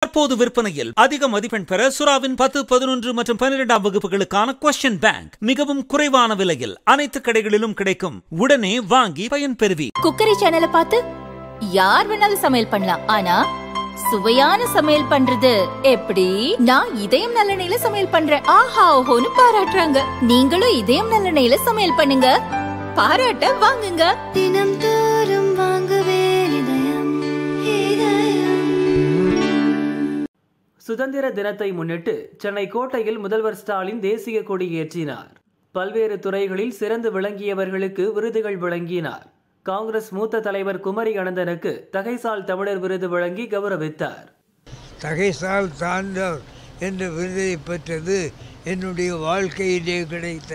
தற்போது விற்பனையில் அதிக மதிப்பெண் பெற சுறாவின் பத்து பதினொன்று மற்றும் பன்னிரெண்டாம் வகுப்புகளுக்கான கொஸ்டின் பேங்க் மிகவும் குறைவான விலையில் அனைத்து கடைகளிலும் கிடைக்கும் உடனே வாங்கி பயன்பெறுவி குக்கரி சேனலை பார்த்து யார் வேணாலும் சமையல் பண்ணலாம் ஆனா சுவையான சமையல் பண்றது எப்படி நான் இதயம் நல்லெண்ணெயில சமையல் பண்றேன் ஆஹா ஓஹோன்னு பாராட்டுறாங்க நீங்களும் இதயம் நல்லெண்ணெயில சமையல் பண்ணுங்க பாராட்ட வாங்குங்க தினம் தோறும் வாங்குவே இதயம் இதயம் சுதந்திர தினத்தை முன்னிட்டு சென்னை கோட்டையில் முதல்வர் ஸ்டாலின் தேசிய கொடி ஏற்றினார் பல்வேறு துறைகளில் சிறந்து விளங்கியவர்களுக்கு விருதுகள் வழங்கினார் காங்கிரஸ் மூத்த தலைவர் குமரி அனந்தனுக்கு தகைசால் தமிழர் விருது வழங்கி கௌரவித்தார் தகைசால் சார்ந்தவர் என்ற விருதை பெற்றது என்னுடைய வாழ்க்கையிலே கிடைத்த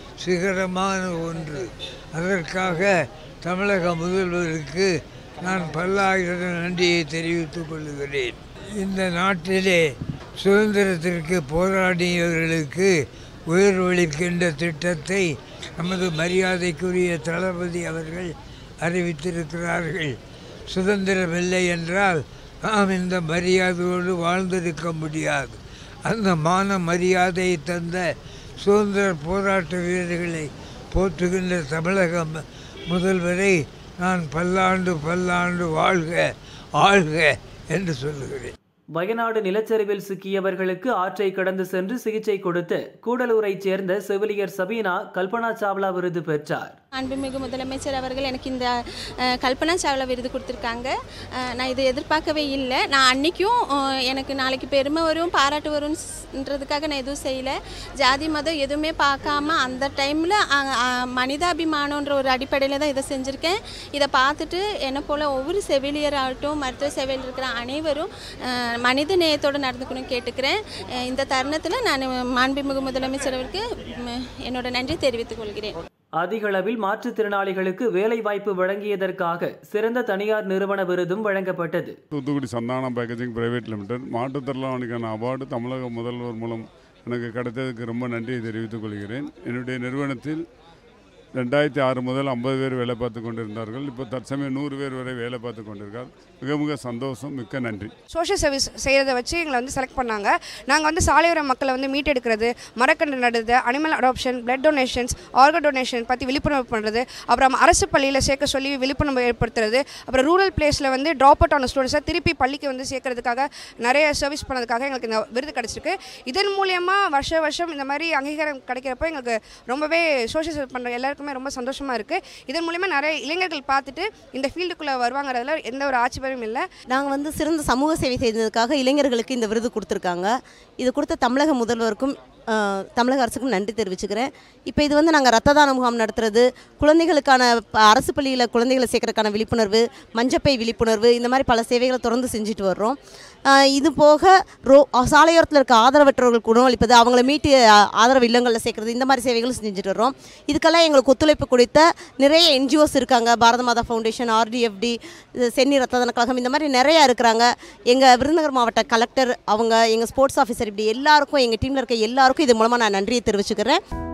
சிகரமான ஒன்று அதற்காக தமிழக முதல்வருக்கு நான் பல்லாயிரம் நன்றியை தெரிவித்துக் கொள்கிறேன் இந்த நாட்டிலே சுதந்திரத்திற்கு போராடியவர்களுக்கு உயர்வளிக்கின்ற திட்டத்தை நமது மரியாதைக்குரிய தளபதி அவர்கள் அறிவித்திருக்கிறார்கள் சுதந்திரம் இல்லை என்றால் நாம் இந்த மரியாதையோடு வாழ்ந்திருக்க முடியாது அந்த மான மரியாதையை தந்த சுதந்திர போராட்ட வீரர்களை போற்றுகின்ற தமிழக ம- முதல்வரை நான் பல்லாண்டு பல்லாண்டு வாழ்க ஆழ்க என்று சொல்லுகிறேன் வயநாடு நிலச்சரிவில் சிக்கியவர்களுக்கு ஆற்றை கடந்து சென்று சிகிச்சை கொடுத்து கூடலூரைச் சேர்ந்த செவிலியர் சபீனா கல்பனா சாவ்லா விருது பெற்றார் அன்புமிகு முதலமைச்சர் அவர்கள் எனக்கு இந்த அஹ், கல்பனா சாவ்லா விருது கொடுத்துருக்காங்க அஹ், நான் இதை எதிர்பார்க்கவே இல்லை நான் அன்னைக்கும் அஹ், எனக்கு நாளைக்கு பெருமை வரும் பாராட்டு வரும்ன்றதுக்காக நான் எதுவும் செய்யலை ஜாதி மதம் எதுவுமே பார்க்காம அந்த டைமில் மனிதாபிமானன்ற ஒரு அடிப்படையில் தான் இதை செஞ்சுருக்கேன் இதை பார்த்துட்டு என்னை போல் ஒவ்வொரு செவிலியர் ஆகட்டும் மருத்துவ சேவையில் இருக்கிற அனைவரும் அஹ், மனித நேயத்தோடு நடந்துக்கணும் கேட்டுக்கிறேன் அஹ், இந்த தருணத்தில் நான் மாண்புமிகு முதலமைச்சர் அவருக்கு ம், என்னோட நன்றி தெரிவித்துக் கொள்கிறேன் அதிகளவில் மாற்றுத்திறனாளிகளுக்கு வேலை வாய்ப்பு வழங்கியதற்காக சிறந்த தனியார் நிறுவன விருதும் வழங்கப்பட்டது Thoothukudi Santhanam packaging private limited மாற்றுத்திறனாளிக்கான அவார்டு தமிழக முதல்வர் மூலம் எனக்கு கிடைத்ததுக்கு ரொம்ப நன்றியை தெரிவித்துக் கொள்கிறேன் என்னுடைய நிறுவனத்தில் ரெண்டாயிரத்தி ஆறு முதல் ஐம்பது பேர் வேலை பார்த்து கொண்டிருந்தார்கள் இப்போ தற்சமயம் நூறு பேர் வரை வேலை பார்த்து கொண்டிருக்கார் மிக மிக சந்தோஷம் மிக்க நன்றி சோஷியல் சர்வீஸ் செய்கிறத வச்சு எங்களை வந்து செலக்ட் பண்ணாங்க நாங்கள் வந்து சாலையோர மக்களை வந்து மீட் எடுக்கிறது மரக்கன்று நடுறது animal adoption blood donations organ donation பற்றி விழிப்புணர்வு பண்ணுறது அப்புறம் அரசு பள்ளியில் சேர்க்க சொல்லி விழிப்புணர்வு ஏற்படுத்துறது அப்புறம் ரூரல் பிளேஸில் வந்து ட்ராப் அவுட் ஆன ஸ்டூடெண்ட்ஸை திருப்பி பள்ளிக்கு வந்து சேர்க்கறதுக்காக நிறைய சர்வீஸ் பண்ணதுக்காக எங்களுக்கு இந்த விருது கிடச்சிருக்கு இதன் மூலியமாக வருஷ வருஷம் இந்த மாதிரி அங்கீகாரம் கிடைக்கிறப்ப எங்களுக்கு ரொம்பவே சோஷியல் சர்வீஸ் பண்ணுற எல்லாருக்குமே ரொம்ப சந்தோஷமாக இருக்குது இதன் மூலியமாக நிறைய இளைஞர்கள் பார்த்துட்டு இந்த ஃபீல்டுக்குள்ளே வருவாங்கிறதுல எந்த ஒரு ஆட்சேபமும் இல்லை நாங்கள் வந்து சிறந்த சமூக சேவை செய்ததுக்காக இளைஞர்களுக்கு இந்த விருது கொடுத்துருக்காங்க இது கொடுத்த தமிழக முதல்வருக்கும் ஆஹ், தமிழக அரசுக்கும் நன்றி தெரிவிச்சுக்கிறேன் இப்போ இது வந்து நாங்கள் ரத்த தான முகாம் நடத்துறது குழந்தைகளுக்கான ப- அரசு பள்ளியில் குழந்தைகளை சேர்க்கறதுக்கான விழிப்புணர்வு மஞ்சப்பை விழிப்புணர்வு இந்த மாதிரி பல சேவைகளை தொடர்ந்து செஞ்சுட்டு வர்றோம் ஆஹ், இது போக ரோ சாலையோரத்தில் இருக்க ஆதரவற்றவர்களுக்கு உணவளிப்பது அவங்கள மீட்டு ஆஹ், ஆதரவு இல்லங்களில் சேர்க்கறது இந்த மாதிரி சேவைகளும் செஞ்சுட்டு வர்றோம் இதுக்கெல்லாம் எங்களுக்கு ஒத்துழைப்பு கொடுத்த நிறைய என்ஜிஓஸ் இருக்காங்க பாரத மாதா ஃபவுண்டேஷன் ஆர்டிஎஃப்டி சென்னி ரத்த தான கழகம் இந்த மாதிரி நிறையா இருக்கிறாங்க எங்கள் விருதுநகர் மாவட்ட கலெக்டர் அவங்க எங்கள் ஸ்போர்ட்ஸ் ஆஃபீஸர் இப்படி எல்லாருக்கும் எங்கள் டீமில் இருக்க எல்லாருக்கும் இது மூலமாக நான் நன்றியை தெரிவிச்சுக்கிறேன்